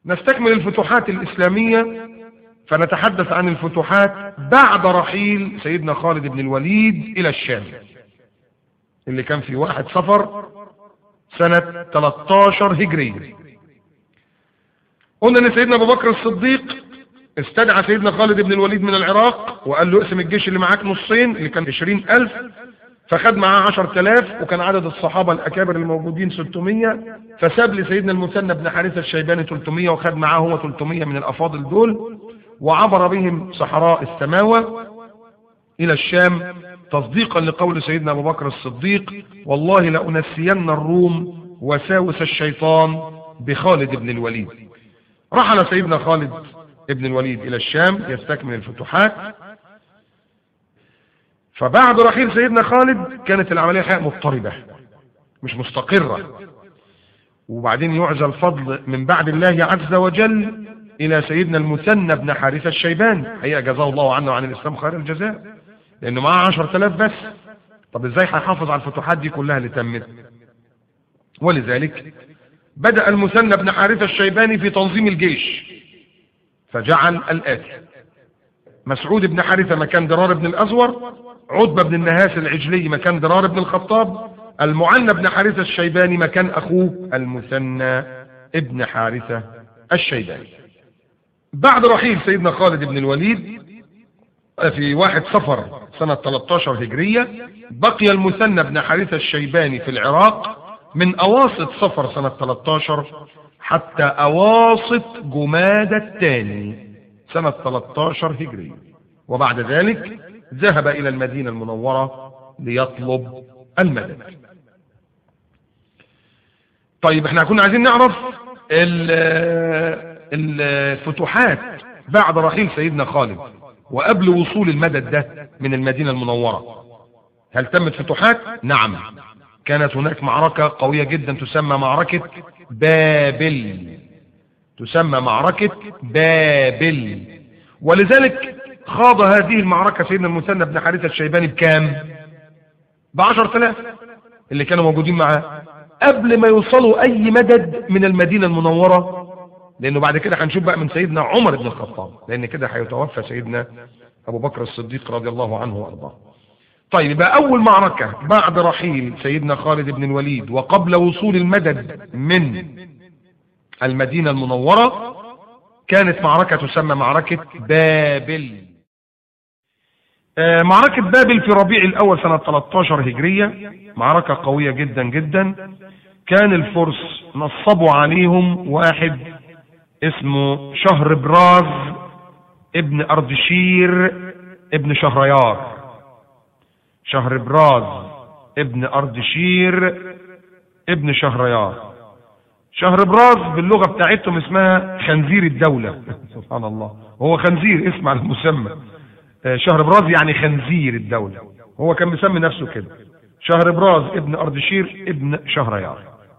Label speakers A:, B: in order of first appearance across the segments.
A: نستكمل الفتوحات الإسلامية فنتحدث عن الفتوحات بعد رحيل سيدنا خالد بن الوليد إلى الشام اللي كان في واحد صفر سنة 13 هجرية قلنا ان سيدنا ابو بكر الصديق استدعى سيدنا خالد بن الوليد من العراق وقال له اقسم الجيش اللي معاك نصين اللي كان 20000 فخد معاه 10000 وكان عدد الصحابة الأكابر الموجودين 600 فساب لسيدنا المثنى بن حارثة الشيباني 300 وخد معاه هو 300 من الأفاضل دول وعبر بهم صحراء السماوة إلى الشام تصديقا لقول سيدنا أبو بكر الصديق والله لأنسين الروم وساوس الشيطان بخالد بن الوليد رحل سيدنا خالد بن الوليد إلى الشام يستكمل الفتوحات فبعد رحيل سيدنا خالد كانت العملية حقيقة مضطربة مش مستقرة وبعدين يعزى الفضل من بعد الله عز وجل إلى سيدنا المثنى بن حارثة الشيباني هي جزاه الله عنه وعن الإسلام خير الجزاء لأنه معاه عشر تلاف بس طب إزاي هيحافظ على الفتوحات دي كلها اللي تمت ولذلك بدأ المثنى بن حارثة الشيباني في تنظيم الجيش فجعل الآتي مسعود بن حارثة مكان درار بن الأزور عتبة بن النهاس العجلي مكان درار بن الخطاب المعنى بن حارثة الشيباني مكان أخوه المثنى ابن حارثة الشيباني بعد رحيل سيدنا خالد بن الوليد في واحد صفر سنة 13 هجرية بقي المثنى بن حارثة الشيباني في العراق من أواسط صفر سنة 13 حتى أواسط جماد الثاني سنة 13 هجرية وبعد ذلك ذهب إلى المدينة المنورة ليطلب المدد طيب احنا كنا عايزين نعرف الفتوحات بعد رحيل سيدنا خالد وقبل وصول المدد ده من المدينة المنورة هل تمت فتوحات؟ نعم كانت هناك معركة قوية جدا تسمى معركة بابل تسمى معركة بابل ولذلك خاض هذه المعركة سيدنا المثنى بن حارثة الشيباني بكام بعشر تلاف اللي كانوا موجودين معاه قبل ما يوصلوا اي مدد من المدينة المنورة لانه بعد كده هنشوف بقى من سيدنا عمر بن الخطاب لان كده هيتوفى سيدنا ابو بكر الصديق رضي الله عنه وارضاه طيب يبقى اول معركة بعد رحيل سيدنا خالد بن الوليد وقبل وصول المدد من المدينة المنورة كانت معركة تسمى معركة بابل آه معركة بابل في ربيع الأول سنة 13 هجرية معركة قوية جدا جدا كان الفرس نصبوا عليهم واحد اسمه شهر براز ابن أردشير ابن شهريار شهر براز ابن أردشير ابن شهريار شهر براز باللغة بتاعتهم اسمها خنزير الدولة سبحان الله هو خنزير اسم على المسمى شهر براز يعني خنزير الدولة هو كان مسمي نفسه كده شهر براز ابن أردشير ابن شهريار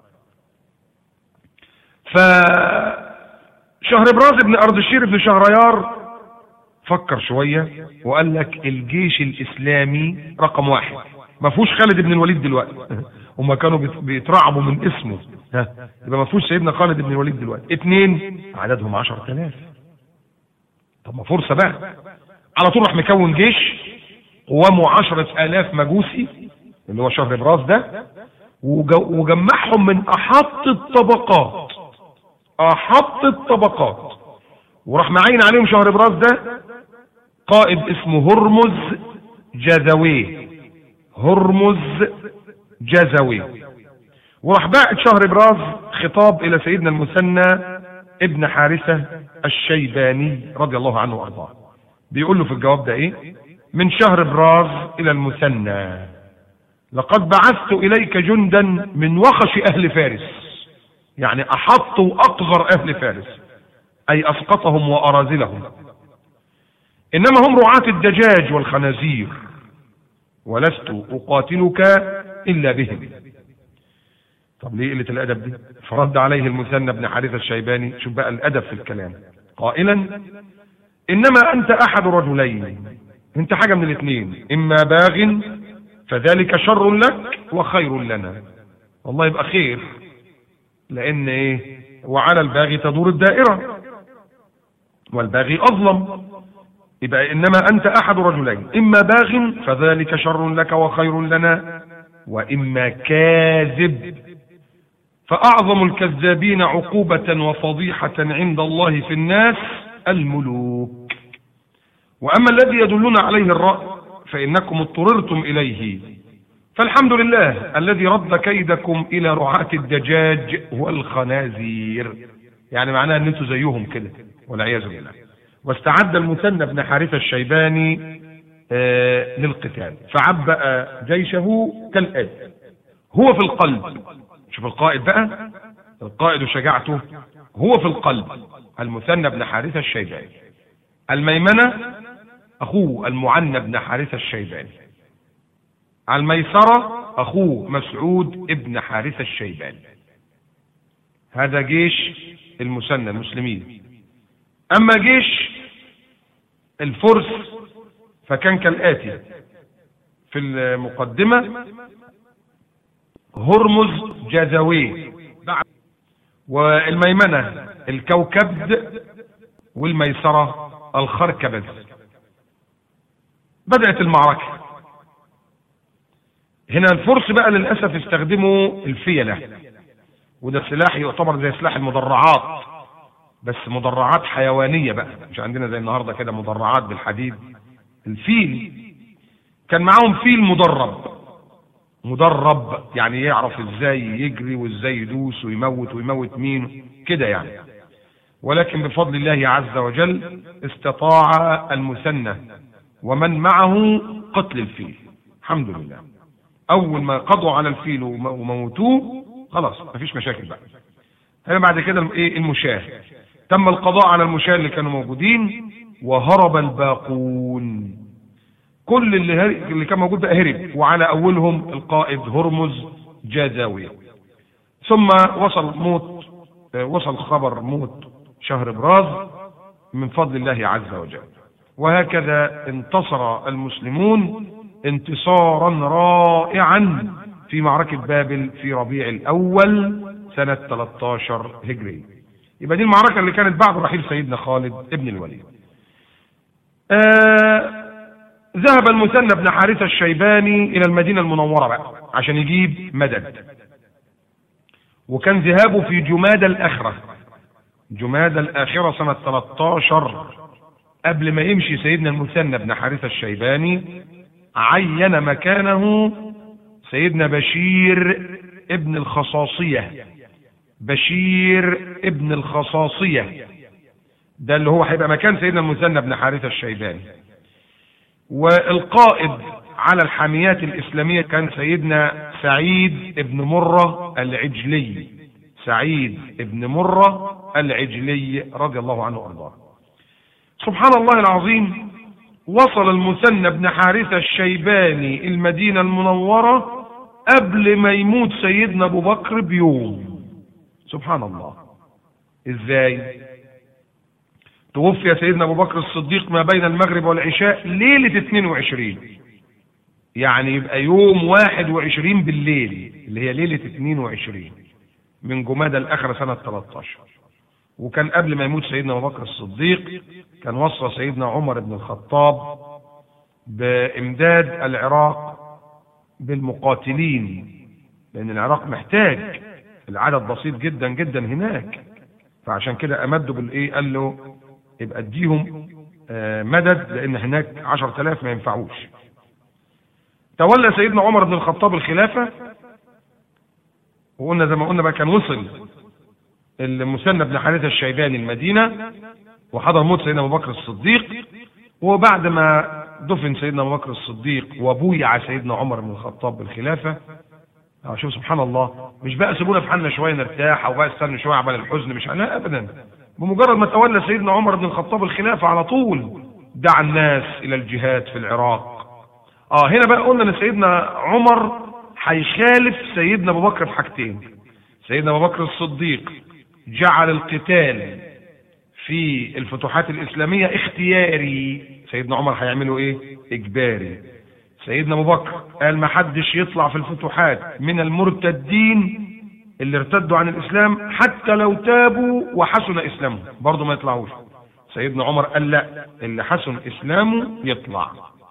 A: ف شهر براز ابن أردشير ابن شهريار فكر شوية وقال لك الجيش الإسلامي رقم واحد ما فيهوش خالد بن الوليد دلوقتي هما كانوا بيترعبوا من اسمه ها يبقى ما فيهوش سيدنا خالد بن الوليد دلوقتي اثنين عددهم 10000 طب ما فرصة بقى على طول راح مكون جيش قوامه 10000 مجوسي اللي هو شهر براس ده وجمعهم من احط الطبقات احط الطبقات وراح معين عليهم شهر براس ده قائد اسمه هرمز جزويه هرمز جزوي وراح باعت شهر براز خطاب الى سيدنا المثنى ابن حارثة الشيباني رضي الله عنه وارضاه بيقول له في الجواب ده ايه من شهر براز الى المثنى لقد بعثت اليك جندا من وخش اهل فارس يعني احط واقذر اهل فارس اي اسقطهم وارازلهم انما هم رعاة الدجاج والخنازير ولست اقاتلك الا بهم طب ليه قله الادب دي فرد عليه المثنى بن حارثه الشيباني شوف بقى الادب في الكلام قائلا انما انت احد رجلين انت حاجه من الاثنين اما باغ فذلك شر لك وخير لنا والله يبقى خير لان ايه وعلى الباغي تدور الدائرة والباغي أظلم يبقى إنما أنت أحد رجلين إما باغ فذلك شر لك وخير لنا وإما كاذب فأعظم الكذابين عقوبة وفضيحة عند الله في الناس الملوك وأما الذي يدلنا عليه الرأي فإنكم اضطررتم إليه فالحمد لله الذي رد كيدكم إلى رعاة الدجاج والخنازير يعني معناها أن أنتم زيهم كده والعياذ بالله واستعد المثنى بن حارثة الشيباني آه للقتال فعبأ جيشه كالآتي هو في القلب شوف القائد بقى القائد وشجاعته هو في القلب المثنى بن حارثة الشيباني الميمنة أخوه المعنى بن حارثة الشيباني على الميسرة أخوه مسعود ابن حارثة الشيباني هذا جيش المثنى المسلمين أما جيش الفرس فكان كالآتي في المقدمة هرمز جازوي والميمنة الكوكبد والميسرة الخركبد بدأت المعركة هنا الفرس بقى للأسف استخدموا الفيلة وده سلاح يعتبر زي سلاح المدرعات بس مدرعات حيوانية بقى مش عندنا زي النهاردة كده مدرعات بالحديد الفيل كان معاهم فيل مدرب مدرب يعني يعرف ازاي يجري وازاي يدوس ويموت ويموت مين كده يعني ولكن بفضل الله عز وجل استطاع المثنى ومن معه قتل الفيل الحمد لله اول ما قضوا على الفيل وموتوه خلاص مفيش مشاكل بقى هنا بعد كده ايه المشاه تم القضاء على المشاه اللي كانوا موجودين وهرب الباقون كل اللي, هر... اللي كان موجود بقى هرب وعلى اولهم القائد هرمز جازاوي ثم وصل موت وصل خبر موت شهر براز من فضل الله عز وجل وهكذا انتصر المسلمون انتصارا رائعا في معركة بابل في ربيع الأول سنة 13 هجري يبقى دي المعركة اللي كانت بعد رحيل سيدنا خالد ابن الوليد آه ذهب المثنى بن حارثة الشيباني إلى المدينة المنورة بقى عشان يجيب مدد وكان ذهابه في جماد الآخرة جماد الآخرة سنة 13 قبل ما يمشي سيدنا المثنى بن حارثة الشيباني عين مكانه سيدنا بشير ابن الخصاصية بشير ابن الخصاصية ده اللي هو هيبقى مكان سيدنا المثنى بن حارثة الشيباني والقائد على الحاميات الإسلامية كان سيدنا سعيد ابن مرة العجلي سعيد ابن مرة العجلي رضي الله عنه وارضاه سبحان الله العظيم وصل المثنى بن حارثة الشيباني المدينة المنورة قبل ما يموت سيدنا ابو بكر بيوم سبحان الله ازاي توفي سيدنا ابو بكر الصديق ما بين المغرب والعشاء ليلة 22 يعني يبقى يوم 21 بالليل اللي هي ليلة 22 من جمادى الآخرة سنة 13 وكان قبل ما يموت سيدنا أبو بكر الصديق كان وصى سيدنا عمر بن الخطاب بإمداد العراق بالمقاتلين لأن العراق محتاج العدد بسيط جدا جدا هناك فعشان كده أمده بالإيه قال له يبقى اديهم مدد لأن هناك 10000 ما ينفعوش تولى سيدنا عمر بن الخطاب الخلافة وقلنا زي ما قلنا بقى كان وصل المثنى بن حارثة الشيباني المدينة وحضر موت سيدنا أبو بكر الصديق وبعد ما دفن سيدنا أبو بكر الصديق وبويع سيدنا عمر بن الخطاب بالخلافة شوف سبحان الله مش بقى سيبونا في حالنا شوية نرتاح أو بقى استنى شوية عبال الحزن مش لا أبدا بمجرد ما تولى سيدنا عمر بن الخطاب الخلافة على طول دعا الناس إلى الجهاد في العراق اه هنا بقى قلنا ان سيدنا عمر هيخالف سيدنا ابو بكر في حاجتين سيدنا ابو بكر الصديق جعل القتال في الفتوحات الاسلاميه اختياري سيدنا عمر هيعمله ايه اجباري سيدنا ابو بكر قال ما حدش يطلع في الفتوحات من المرتدين اللي ارتدوا عن الاسلام حتى لو تابوا وحسن اسلامهم برضه ما يطلعوش سيدنا عمر قال لا اللي حسن اسلامه يطلع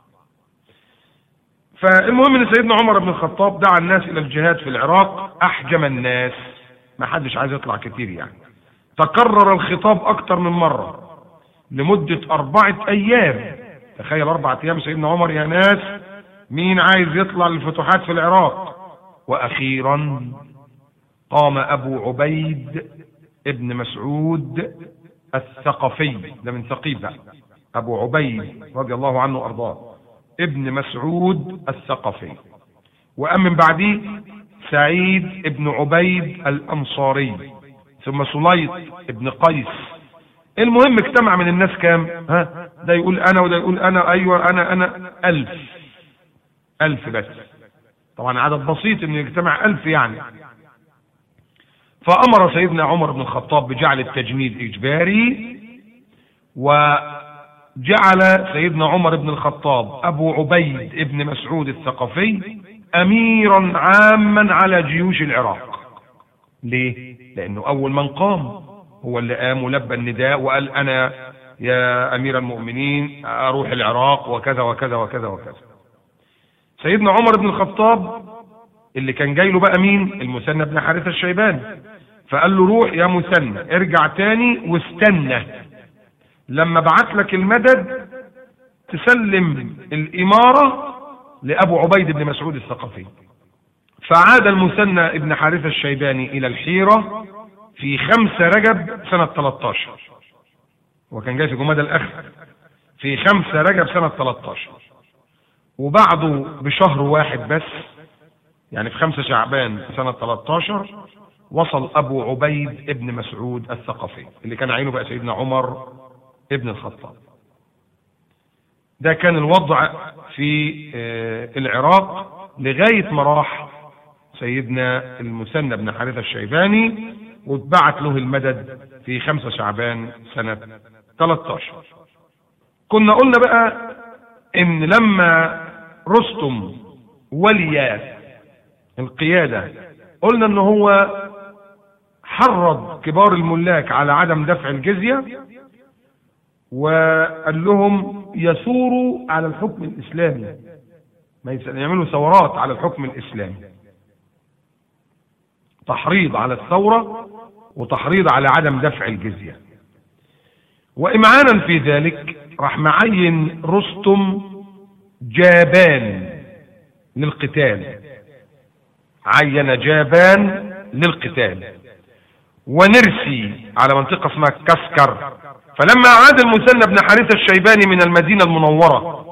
A: فالمهم ان سيدنا عمر بن الخطاب دعا الناس الى الجهاد في العراق احجم الناس ما حدش عايز يطلع كتير يعني تكرر الخطاب اكتر من مرة لمدة اربعة ايام تخيل اربعة ايام سيدنا عمر يا ناس مين عايز يطلع للفتوحات في العراق واخيرا قام ابو عبيد ابن مسعود الثقفي ده من ثقيف بقى ابو عبيد رضي الله عنه وارضاه ابن مسعود الثقفي وقام من بعديه سعيد ابن عبيد الانصاري ثم سليط ابن قيس المهم اجتمع من الناس كام ها ده يقول انا وده يقول انا ايوه انا انا الف الف بس طبعا عدد بسيط ان يجتمع الف يعني فامر سيدنا عمر بن الخطاب بجعل التجنيد اجباري وجعل سيدنا عمر بن الخطاب ابو عبيد ابن مسعود الثقفي اميرا عاما على جيوش العراق ليه لانه اول من قام هو اللي قام ولبى النداء وقال انا يا امير المؤمنين اروح العراق وكذا وكذا وكذا وكذا سيدنا عمر بن الخطاب اللي كان جاي له بقى مين المثنى بن حارثه الشيباني فقال له روح يا مثنى ارجع تاني واستنى لما بعت لك المدد تسلم الاماره لابو عبيد بن مسعود الثقفي فعاد المثنى ابن حارثه الشيباني الى الحيره في خمسة رجب سنة 13 وكان جاي في جمادى الأخر في خمسة رجب سنة 13 وبعده بشهر واحد بس يعني في خمسة شعبان سنة 13 وصل أبو عبيد ابن مسعود الثقفي اللي كان عينه بقى سيدنا عمر ابن الخطاب ده كان الوضع في العراق لغاية ما راح سيدنا المثنى بن حارثة الشيباني واتبعت له المدد في خمسة شعبان سنة 13 كنا قلنا بقى ان لما رستم ولي القيادة قلنا ان هو حرض كبار الملاك على عدم دفع الجزية وقال لهم يثوروا على الحكم الاسلامي ما يعملوا ثورات على الحكم الاسلامي تحريض على الثورة وتحريض على عدم دفع الجزية وإمعانا في ذلك راح معين رستم جابان للقتال عين جابان للقتال ونرسي على منطقة اسمها كسكر فلما عاد المثنى بن حارثة الشيباني من المدينة المنورة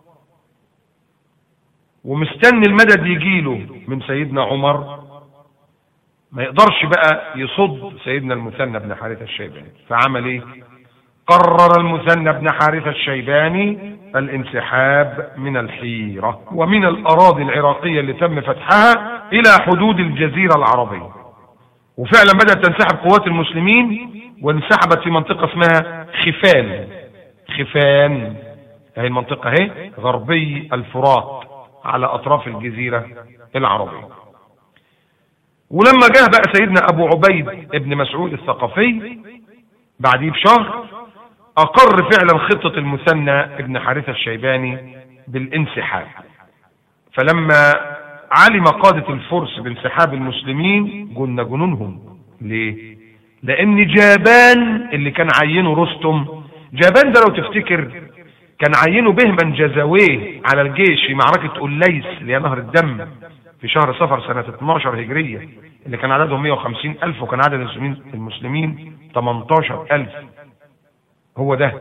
A: ومستني المدد يجيله من سيدنا عمر ما يقدرش بقى يصد سيدنا المثنى بن حارثة الشيباني فعمل ايه قرر المثنى بن حارثة الشيباني الانسحاب من الحيرة ومن الأراضي العراقية اللي تم فتحها إلى حدود الجزيرة العربية وفعلا بدأت تنسحب قوات المسلمين وانسحبت في منطقة اسمها خفان خفان هي المنطقة اهي غربي الفرات على أطراف الجزيرة العربية ولما جه بقى سيدنا ابو عبيد ابن مسعود الثقفي بعديه بشهر اقر فعلا خطة المثنى ابن حارثة الشيباني بالانسحاب فلما علم قادة الفرس بانسحاب المسلمين قلنا جنونهم ليه لان جابان اللي كان عينه رستم جابان ده لو تفتكر كان عينه بهما جزاويه على الجيش في معركة أوليس اللي هي نهر الدم في شهر صفر سنة 12 هجرية اللي كان عددهم 150 ألف وكان عدد المسلمين, المسلمين 18 ألف هو ده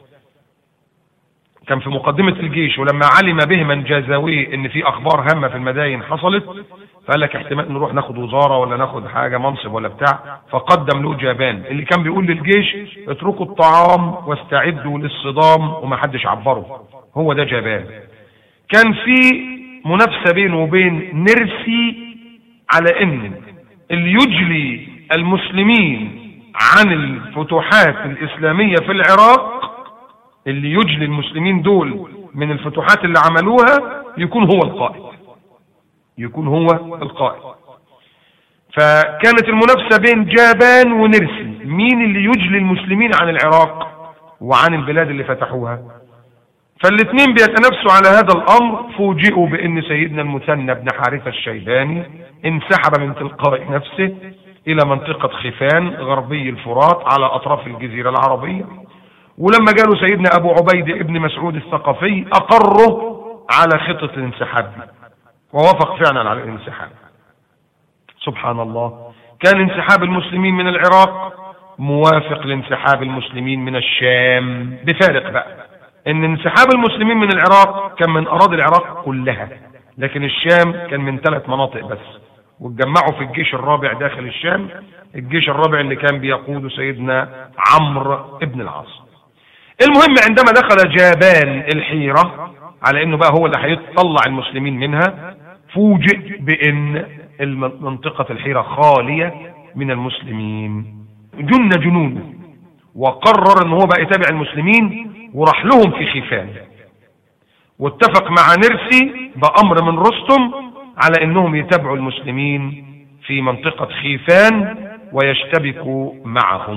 A: كان في مقدمة الجيش ولما علم بهما جازاوي ان في اخبار هامة في المداين حصلت فقال لك احتمال نروح ناخد وزارة ولا ناخد حاجة منصب ولا بتاع فقدم له جابان اللي كان بيقول للجيش اتركوا الطعام واستعدوا للصدام وما حدش عبره هو ده جابان كان في منافسة بينه وبين نرسي على ان اللي يجلي المسلمين عن الفتوحات الإسلامية في العراق اللي يجلي المسلمين دول من الفتوحات اللي عملوها يكون هو القائد يكون هو القائد فكانت المنافسة بين جابان ونرسي مين اللي يجلي المسلمين عن العراق وعن البلاد اللي فتحوها فالاثنين بيتنافسوا على هذا الامر فوجئوا بان سيدنا المثنى بن حارثة الشيباني انسحب من تلقاء نفسه الى منطقة خفان غربي الفرات على اطراف الجزيرة العربية ولما جاله سيدنا ابو عبيد ابن مسعود الثقفي اقره على خطة الانسحاب ووافق فعلا على الانسحاب سبحان الله كان انسحاب المسلمين من العراق موافق لانسحاب المسلمين من الشام بفارق بقى ان انسحاب المسلمين من العراق كان من اراضي العراق كلها لكن الشام كان من ثلاث مناطق بس واتجمعوا في الجيش الرابع داخل الشام الجيش الرابع اللي كان بيقوده سيدنا عمرو ابن العاص المهم عندما دخل جابان الحيرة على انه بقى هو اللي هيطلع المسلمين منها فوجئ بان منطقة الحيرة خالية من المسلمين جن جنونه وقرر ان هو بقى يتابع المسلمين وراح لهم في خفان واتفق مع نرسي بأمر من رستم على انهم يتابعوا المسلمين في منطقة خيفان ويشتبكوا معهم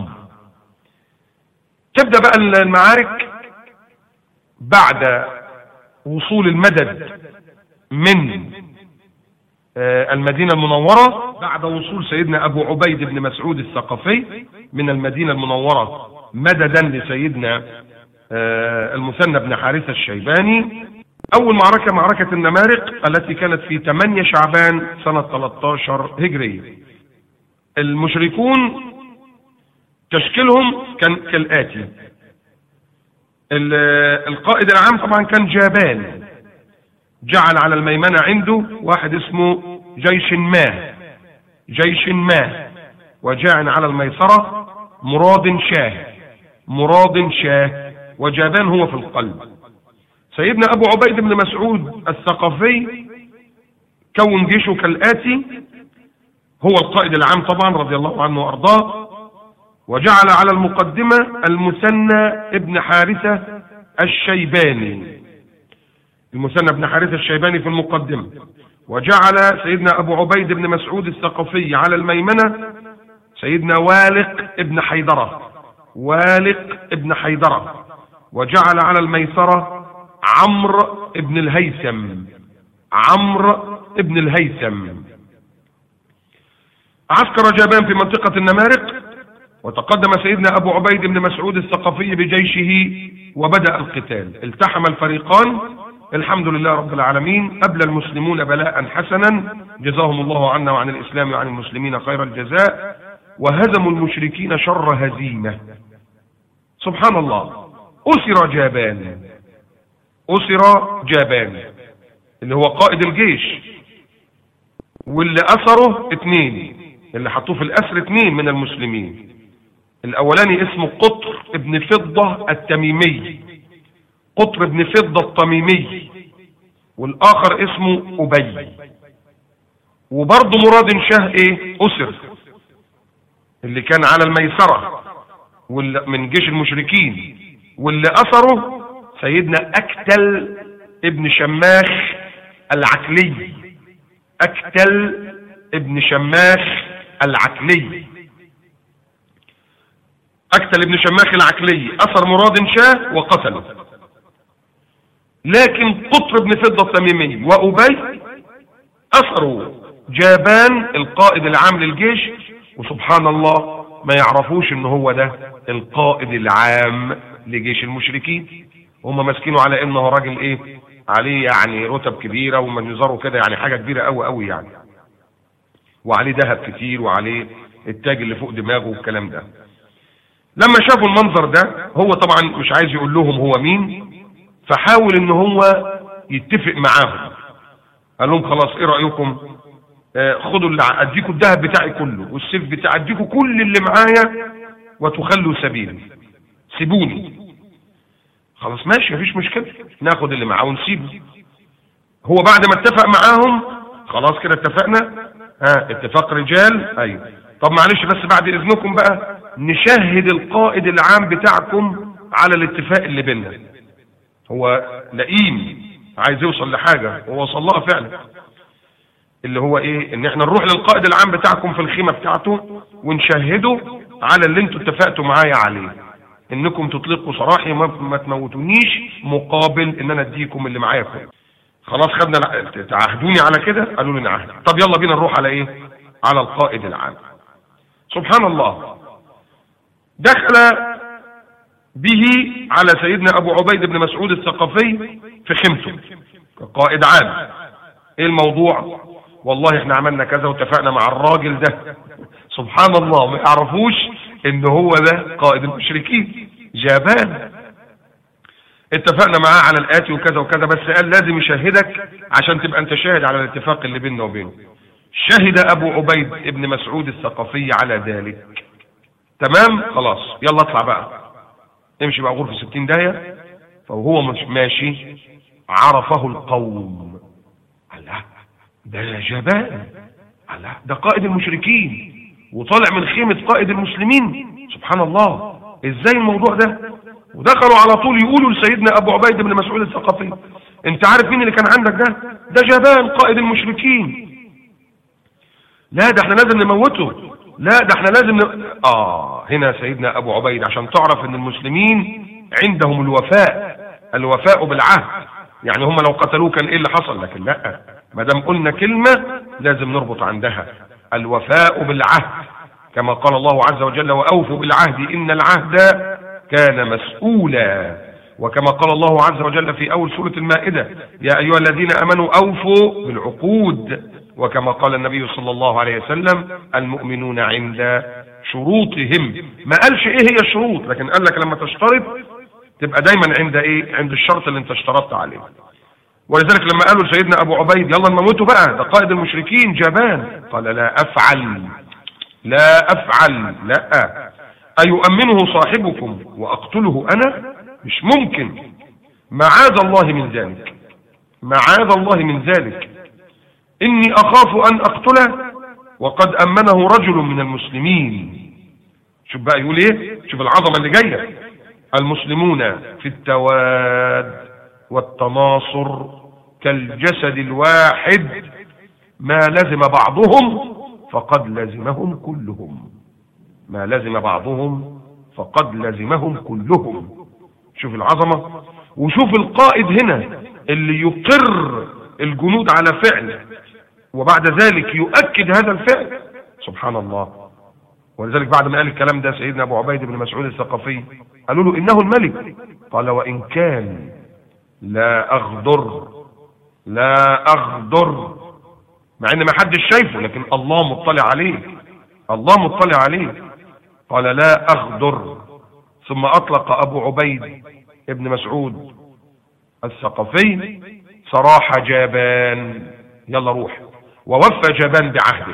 A: تبدأ بقى المعارك بعد وصول المدد من آه، المدينة المنورة بعد وصول سيدنا أبو عبيد بن مسعود الثقفي من المدينة المنورة مددا لسيدنا آه، المثنى بن حارثة الشيباني أول معركة معركة النمارق التي كانت في 8 شعبان سنة 13 هجرية المشركون تشكيلهم كان كالآتي القائد العام طبعا كان جابان جعل على الميمنة عنده واحد اسمه جيش ما جيش ما وجاء على الميسرة مراد شاه مراد شاه وجابان هو في القلب سيدنا أبو عبيد بن مسعود الثقفي كون جيشه كالآتي هو القائد العام طبعا رضي الله عنه وأرضاه وجعل على المقدمة المثنى ابن حارثة الشيباني المثنى بن حارثة الشيباني في المقدمة وجعل سيدنا أبو عبيد بن مسعود الثقفي على الميمنة سيدنا والق ابن حيدرة والق ابن حيدرة وجعل على الميسرة عمرو ابن الهيثم عمرو ابن الهيثم عسكر جابان في منطقة النمارق وتقدم سيدنا أبو عبيد بن مسعود الثقفي بجيشه وبدأ القتال التحم الفريقان الحمد لله رب العالمين أبلى المسلمون بلاء حسنا جزاهم الله عنا وعن الإسلام وعن المسلمين خير الجزاء وهزموا المشركين شر هزيمة سبحان الله أسر جابان أسر جابان اللي هو قائد الجيش واللي أسره اتنين اللي حطوه في الأسر اتنين من المسلمين الأولاني اسمه قطر ابن فضة التميمي قطر بن فضة الطميمي والآخر اسمه أبي وبرضه مراد شاه ايه أسر اللي كان على الميسرة من جيش المشركين واللي أثره سيدنا أكتل ابن شماخ العكلي أكتل ابن شماخ العكلي أكتل ابن شماخ العكلي أثر مراد شاه وقتله لكن قطر بن فضة التميمي وأبي أثروا جابان القائد العام للجيش وسبحان الله ما يعرفوش ان هو ده القائد العام لجيش المشركين هم ماسكينه على انه راجل ايه عليه يعني رتب كبيرة ومنظره كده يعني حاجة كبيرة قوي قوي يعني وعليه ذهب كتير وعليه التاج اللي فوق دماغه والكلام ده لما شافوا المنظر ده هو طبعا مش عايز يقول لهم هو مين فحاول ان هو يتفق معاهم قال لهم خلاص ايه رايكم آه خدوا اللي اديكم الذهب بتاعي كله والسيف بتاعي اديكم كل اللي معايا وتخلوا سبيلي سيبوني خلاص ماشي مفيش مشكله ناخد اللي معاه ونسيبه هو بعد ما اتفق معاهم خلاص كده اتفقنا ها اتفاق رجال ايوه طب معلش بس بعد اذنكم بقى نشهد القائد العام بتاعكم على الاتفاق اللي بيننا هو لئيم عايز يوصل لحاجة هو وصل لها فعلا اللي هو ايه ان احنا نروح للقائد العام بتاعكم في الخيمة بتاعته ونشهده على اللي انتوا اتفقتوا معايا عليه انكم تطلقوا سراحي ما تموتونيش مقابل ان انا اديكم اللي معاكم خلاص خدنا تعهدوني على كده قالوا لي نعهد طب يلا بينا نروح على ايه على القائد العام سبحان الله دخل به على سيدنا ابو عبيد بن مسعود الثقفي في خيمته كقائد عام ايه الموضوع والله احنا عملنا كذا واتفقنا مع الراجل ده سبحان الله ما يعرفوش ان هو ده قائد المشركين جابان اتفقنا معاه على الاتي وكذا وكذا بس قال لازم يشهدك عشان تبقى انت شاهد على الاتفاق اللي بيننا وبينه شهد ابو عبيد ابن مسعود الثقفي على ذلك تمام خلاص يلا اطلع بقى امشي بقى غرفة ستين داية فهو مش ماشي عرفه القوم الله ده جبان الله ده قائد المشركين وطالع من خيمة قائد المسلمين سبحان الله ازاي الموضوع ده ودخلوا على طول يقولوا لسيدنا ابو عبيد بن مسعود الثقفي انت عارف مين اللي كان عندك ده ده جبان قائد المشركين لا ده احنا لازم نموته لا ده احنا لازم ن... اه هنا سيدنا ابو عبيد عشان تعرف ان المسلمين عندهم الوفاء الوفاء بالعهد يعني هم لو قتلوه كان ايه اللي حصل لكن لا ما دام قلنا كلمة لازم نربط عندها الوفاء بالعهد كما قال الله عز وجل واوفوا بالعهد ان العهد كان مسؤولا وكما قال الله عز وجل في اول سورة المائدة يا ايها الذين امنوا اوفوا بالعقود وكما قال النبي صلى الله عليه وسلم المؤمنون عند شروطهم ما قالش ايه هي الشروط لكن قال لك لما تشترط تبقى دايما عند ايه عند الشرط اللي انت اشترطت عليه ولذلك لما قالوا لسيدنا ابو عبيد يلا نموته بقى ده قائد المشركين جبان قال لا افعل لا افعل لا ايؤمنه صاحبكم واقتله انا مش ممكن معاذ الله من ذلك معاذ الله من ذلك إني أخاف أن أقتله وقد أمنه رجل من المسلمين شوف بقى يقول إيه شوف العظمة اللي جاية المسلمون في التواد والتناصر كالجسد الواحد ما لزم بعضهم فقد لزمهم كلهم ما لزم بعضهم فقد لزمهم كلهم شوف العظمة وشوف القائد هنا اللي يقر الجنود على فعل وبعد ذلك يؤكد هذا الفعل سبحان الله ولذلك بعد ما قال الكلام ده سيدنا ابو عبيد بن مسعود الثقفي قالوا له انه الملك قال وان كان لا اغدر لا اغدر مع ان ما حدش شايفه لكن الله مطلع عليه الله مطلع عليه قال لا اغدر ثم اطلق ابو عبيد ابن مسعود الثقفي سراح جابان يلا روح ووفى جبان بعهده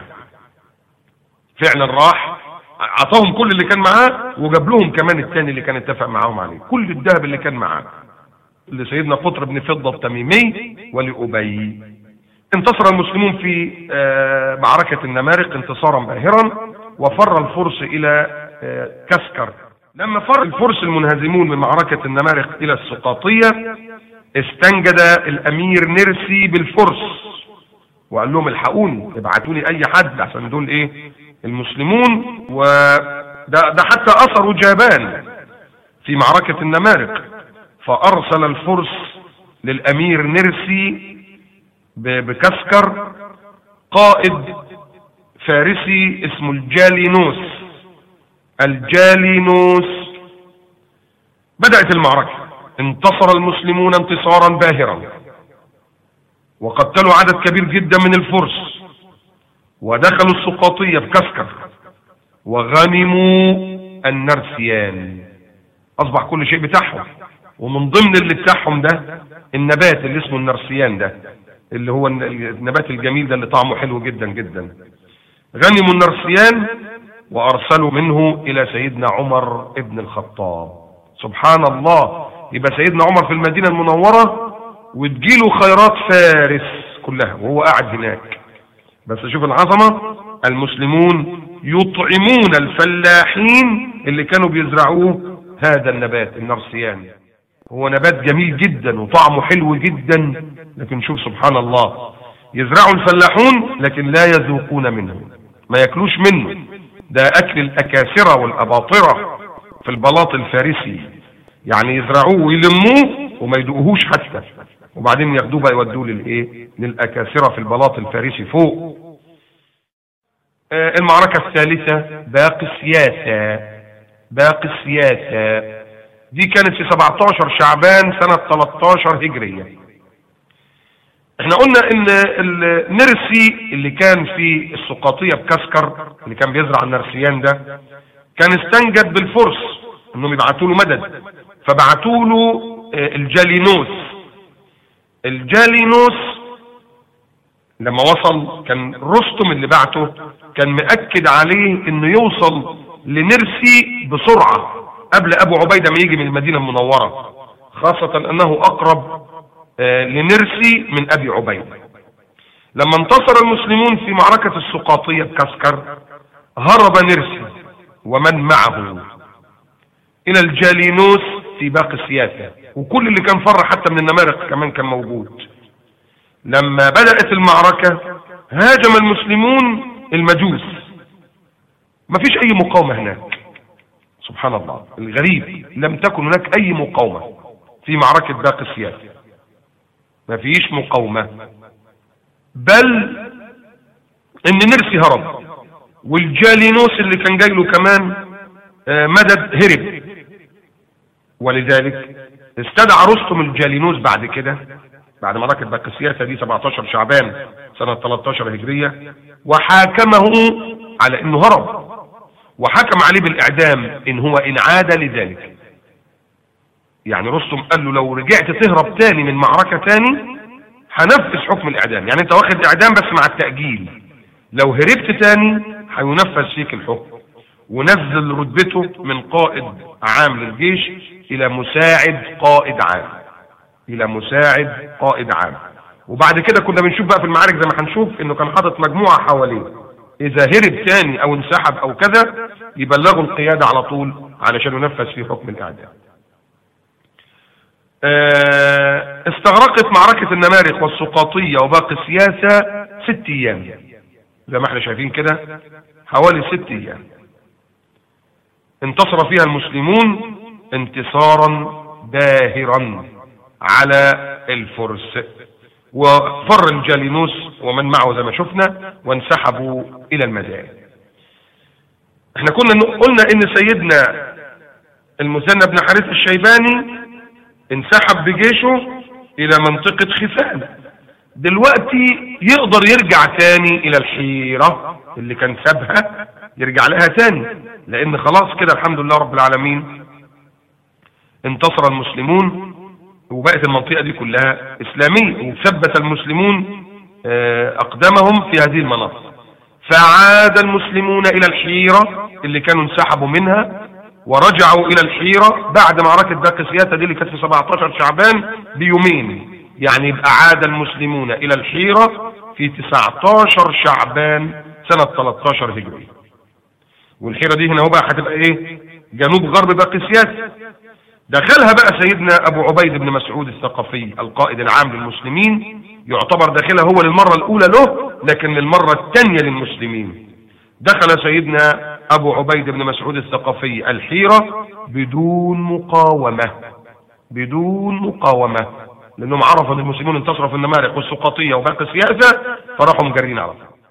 A: فعلا راح عطاهم كل اللي كان معاه وجاب لهم كمان الثاني اللي كان اتفق معاهم عليه كل الذهب اللي كان معاه لسيدنا قطر بن فضة التميمي ولأبي انتصر المسلمون في معركة النمارق انتصارا باهرا وفر الفرس إلى كسكر لما فر الفرس المنهزمون من معركة النمارق إلى السقاطية استنجد الأمير نرسي بالفرس وقال لهم الحقوني ابعتوني اي حد عشان دول ايه المسلمون وده ده حتى اثروا جابان في معركة النمارق فارسل الفرس للامير نرسي بكسكر قائد فارسي اسمه الجالينوس الجالينوس بدأت المعركة انتصر المسلمون انتصارا باهرا وقتلوا عدد كبير جدا من الفرس ودخلوا السقاطية بكسكر وغنموا النرسيان اصبح كل شيء بتاعهم ومن ضمن اللي بتاعهم ده النبات اللي اسمه النرسيان ده اللي هو النبات الجميل ده اللي طعمه حلو جدا جدا غنموا النرسيان وارسلوا منه الى سيدنا عمر ابن الخطاب سبحان الله يبقى سيدنا عمر في المدينة المنورة وتجيله خيرات فارس كلها وهو قاعد هناك بس شوف العظمة المسلمون يطعمون الفلاحين اللي كانوا بيزرعوه هذا النبات النرسيان هو نبات جميل جدا وطعمه حلو جدا لكن شوف سبحان الله يزرعوا الفلاحون لكن لا يذوقون منه ما ياكلوش منه ده اكل الاكاسرة والاباطرة في البلاط الفارسي يعني يزرعوه ويلموه وما يدوقوهوش حتى وبعدين ياخدوه بقى يودوه للايه للاكاسرة في البلاط الفارسي فوق آه المعركة الثالثة باقي السياسة باقي السياسة دي كانت في 17 شعبان سنة 13 هجرية احنا قلنا ان النرسي اللي كان في السقاطية بكسكر اللي كان بيزرع النرسيان ده كان استنجد بالفرس انهم يبعتوا له مدد فبعتوا له الجالينوس الجالينوس لما وصل كان رستم اللي بعته كان مأكد عليه انه يوصل لنرسي بسرعة قبل ابو عبيدة ما يجي من المدينة المنورة خاصة انه اقرب لنرسي من ابي عبيدة لما انتصر المسلمون في معركة السقاطية بكسكر هرب نرسي ومن معه الى الجالينوس في باقي السياسة وكل اللي كان فر حتى من النمارق كمان كان موجود لما بدأت المعركة هاجم المسلمون المجوس مفيش اي مقاومة هناك سبحان الله الغريب لم تكن هناك اي مقاومة في معركة باقي السياسة مفيش مقاومة بل ان نرسي هرب والجالينوس اللي كان جاي له كمان مدد هرب ولذلك استدعى رستم الجالينوس بعد كده بعد معركة باقي السياسة دي 17 شعبان سنة 13 هجرية وحاكمه على انه هرب وحكم عليه بالاعدام ان هو ان عاد لذلك يعني رستم قال له لو رجعت تهرب تاني من معركة تاني هنفذ حكم الاعدام يعني انت واخد اعدام بس مع التأجيل لو هربت تاني هينفذ فيك الحكم ونزل رتبته من قائد عام للجيش الى مساعد قائد عام الى مساعد قائد عام وبعد كده كنا بنشوف بقى في المعارك زي ما هنشوف انه كان حاطط مجموعة حواليه اذا هرب تاني او انسحب او كذا يبلغوا القيادة على طول علشان ينفذ فيه حكم الاعدام استغرقت معركة النمارق والسقاطية وباقي السياسة ست ايام زي ما احنا شايفين كده حوالي ست ايام انتصر فيها المسلمون انتصارا باهرا على الفرس وفر الجالينوس ومن معه زي ما شفنا وانسحبوا الى المدائن احنا كنا قلنا ان سيدنا المثنى بن حارث الشيباني انسحب بجيشه الى منطقة خفان دلوقتي يقدر يرجع تاني الى الحيرة اللي كان سابها يرجع لها تاني لان خلاص كده الحمد لله رب العالمين انتصر المسلمون وبقت المنطقة دي كلها اسلامية وثبت المسلمون اقدامهم في هذه المناطق فعاد المسلمون الى الحيرة اللي كانوا انسحبوا منها ورجعوا الى الحيرة بعد معركة باقي السياسة دي اللي كانت في 17 شعبان بيومين يعني يبقى عاد المسلمون الى الحيرة في 19 شعبان سنة 13 هجري والحيرة دي هنا هو بقى هتبقى ايه جنوب غرب باقي السياسة دخلها بقى سيدنا ابو عبيد بن مسعود الثقفي القائد العام للمسلمين يعتبر داخلها هو للمرة الاولى له لكن للمرة الثانية للمسلمين دخل سيدنا ابو عبيد بن مسعود الثقفي الحيرة بدون مقاومة بدون مقاومة لانهم عرفوا ان المسلمون انتصروا في النمارق والسقاطية وباقي السياسة فراحوا مجرين على طول